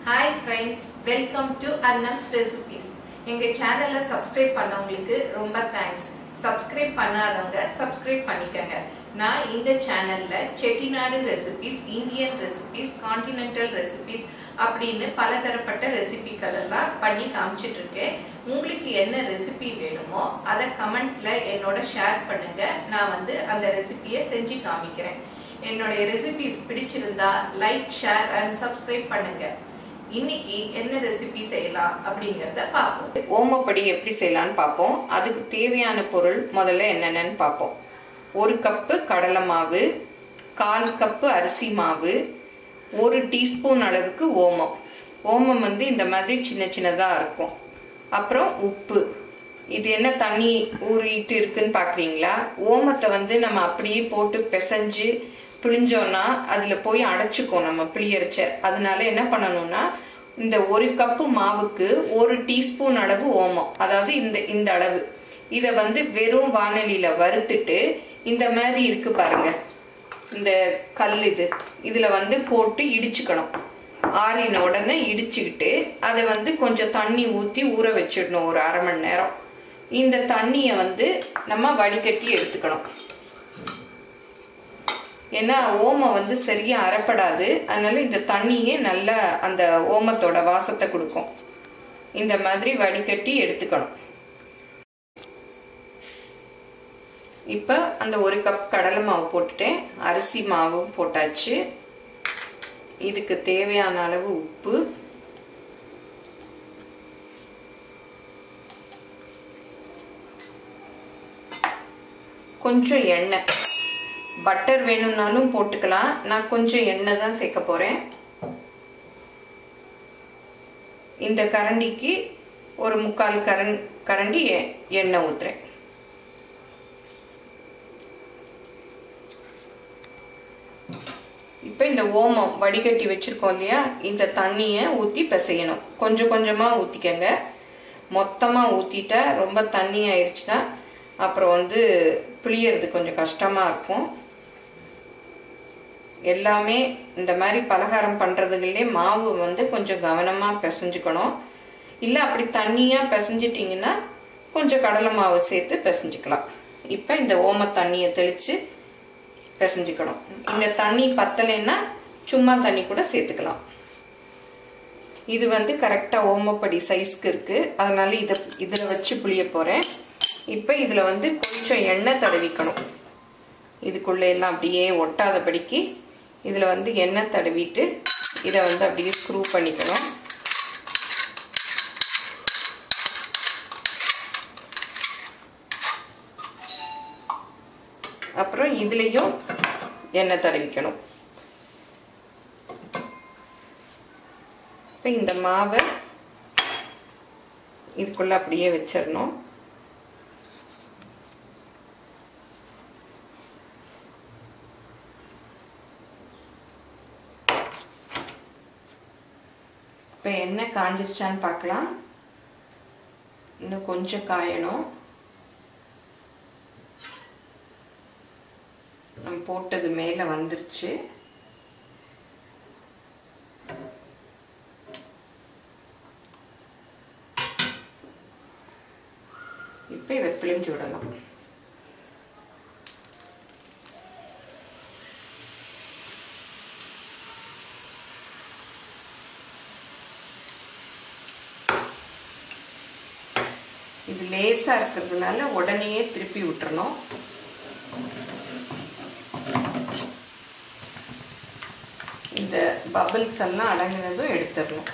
hi friends welcome to Annam's recipes எங்கள் சேனலை subscribe பண்ணவங்களுக்கு ரொம்ப தேங்க்ஸ் சப்ஸ்கிரைப் பண்ணாதவங்க சப்ஸ்கிரைப் பண்ணிக்கங்க நான் இந்த சேனலில் Chettinad recipes Indian recipes continental recipes அப்படின்னு பலதரப்பட்ட ரெசிபிகள் எல்லாம் பண்ணி காமிச்சிட்டு இருக்கேன் உங்களுக்கு என்ன ரெசிபி வேணுமோ அதை கமெண்ட்ல என்னோட ஷேர் பண்ணுங்க நான் வந்து அந்த ரெசிபியை செஞ்சு காமிக்கிறேன் என்னுடைய ரெசிபிஸ் பிடிச்சிருந்தா லைக் ஷேர் அண்ட் சப்ஸ்கிரைப் பண்ணுங்க இன்னைக்கு என்ன ரெசிபி செய்யலாம் அப்படிங்கறத பார்ப்போம் ஓமப்படி எப்படி செய்யலாம்னு பார்ப்போம் அதுக்கு தேவையான பொருள் முதல்ல என்னென்னு பார்ப்போம் ஒரு கப்பு கடலை மாவு கால் கப்பு அரிசி மாவு ஒரு டீஸ்பூன் அளவுக்கு ஓமம் ஓமம் வந்து இந்த மாதிரி சின்ன சின்னதாக இருக்கும் அப்புறம் உப்பு இது என்ன தண்ணி ஊறிட்டு இருக்குன்னு பார்க்குறீங்களா ஓமத்தை வந்து நம்ம அப்படியே போட்டு பிசைஞ்சு பிழிஞ்சோன்னா அதில் போய் அடைச்சிக்கும் நம்ம பிழியரிச்ச அதனால என்ன பண்ணணும்னா இந்த ஒரு கப்பு மாவுக்கு ஒரு டீஸ்பூன் அளவு ஓமம் அதாவது இந்த இந்த அளவு இதை வந்து வெறும் வானலியில் வறுத்துட்டு இந்த மாதிரி இருக்கு பாருங்க இந்த கல் இது இதில் வந்து போட்டு இடிச்சுக்கணும் ஆறின உடனே இடிச்சுக்கிட்டு அதை வந்து கொஞ்சம் தண்ணி ஊற்றி ஊற வச்சிடணும் ஒரு அரை மணி நேரம் இந்த தண்ணியை வந்து நம்ம வடிகட்டி எடுத்துக்கணும் ஏன்னா ஓமம் வந்து சரியா அரைப்படாது அதனால இந்த தண்ணியே நல்ல அந்த ஓமத்தோட வாசத்தை கொடுக்கும் இந்த மாதிரி வடிகட்டி எடுத்துக்கணும் இப்போ அந்த ஒரு கப் கடலை மாவு போட்டுட்டேன் அரிசி மாவும் போட்டாச்சு இதுக்கு தேவையான அளவு உப்பு கொஞ்சம் எண்ணெய் பட்டர் வேணும்னாலும் போட்டுக்கலாம் நான் கொஞ்சம் எண்ணெய் தான் சேர்க்க போகிறேன் இந்த கரண்டிக்கு ஒரு முக்கால் கரண் கரண்டி எண்ணெய் ஊற்றுறேன் இப்போ இந்த ஓமம் வடிகட்டி வச்சுருக்கோம் இல்லையா இந்த தண்ணியை ஊற்றி பிசையணும் கொஞ்சம் கொஞ்சமாக ஊற்றிக்கங்க மொத்தமாக ஊற்றிட்டா ரொம்ப தண்ணி ஆயிடுச்சுன்னா அப்புறம் வந்து புளியறது கொஞ்சம் கஷ்டமாக இருக்கும் எல்லாமே இந்த மாதிரி பலகாரம் பண்ணுறதுகளே மாவு வந்து கொஞ்சம் கவனமாக பிசைஞ்சுக்கணும் இல்லை அப்படி தண்ணியாக பிசைஞ்சிட்டிங்கன்னா கொஞ்சம் கடலை மாவு சேர்த்து பிசைஞ்சுக்கலாம் இப்போ இந்த ஓம தண்ணியை தெளித்து பிசைஞ்சுக்கணும் இந்த தண்ணி பத்தலைன்னா சும்மா தண்ணி கூட சேர்த்துக்கலாம் இது வந்து கரெக்டாக ஓமப்படி சைஸ்க்கு இருக்குது அதனால இதை இதில் வச்சு புளிய போகிறேன் இப்போ இதில் வந்து கொஞ்சம் எண்ணெய் தடவிக்கணும் இதுக்குள்ளே எல்லாம் அப்படியே ஒட்டாதபடிக்கு இதில் வந்து எண்ணெய் தடவிட்டு இதை வந்து அப்படியே ஸ்க்ரூ பண்ணிக்கணும் அப்புறம் இதுலேயும் எண்ணெய் தடவிக்கணும் இப்போ இந்த மாவை இதுக்குள்ளே அப்படியே வச்சிடணும் இப்போ எண்ணெய் காஞ்சிருச்சான்னு பார்க்கலாம் இன்னும் கொஞ்சம் காயணும் நம்ம போட்டது மேலே வந்துருச்சு இப்போ இதை பிழிஞ்சு விடலாம் இது லேசாக இருக்கிறதுனால உடனேயே திருப்பி விட்டுறணும் இந்த பபிள்ஸ் எல்லாம் அடங்கினதும் எடுத்துடணும்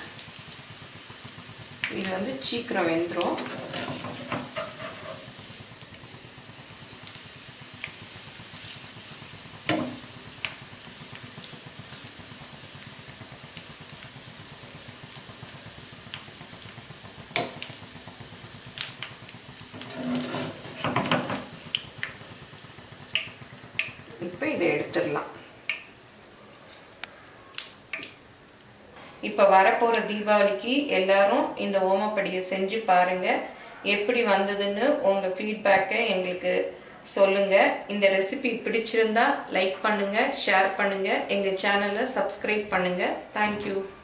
இது வந்து சீக்கிரம் வெந்துடும் இப்போ இதை எடுத்துடலாம் இப்போ வரப்போகிற தீபாவளிக்கு எல்லாரும் இந்த ஓமப்படியை செஞ்சு பாருங்க எப்படி வந்ததுன்னு உங்கள் ஃபீட்பேக்கை எங்களுக்கு சொல்லுங்க இந்த ரெசிபி பிடிச்சிருந்தா லைக் பண்ணுங்க ஷேர் பண்ணுங்க எங்கள் சேனலை சப்ஸ்கிரைப் பண்ணுங்க தேங்க்யூ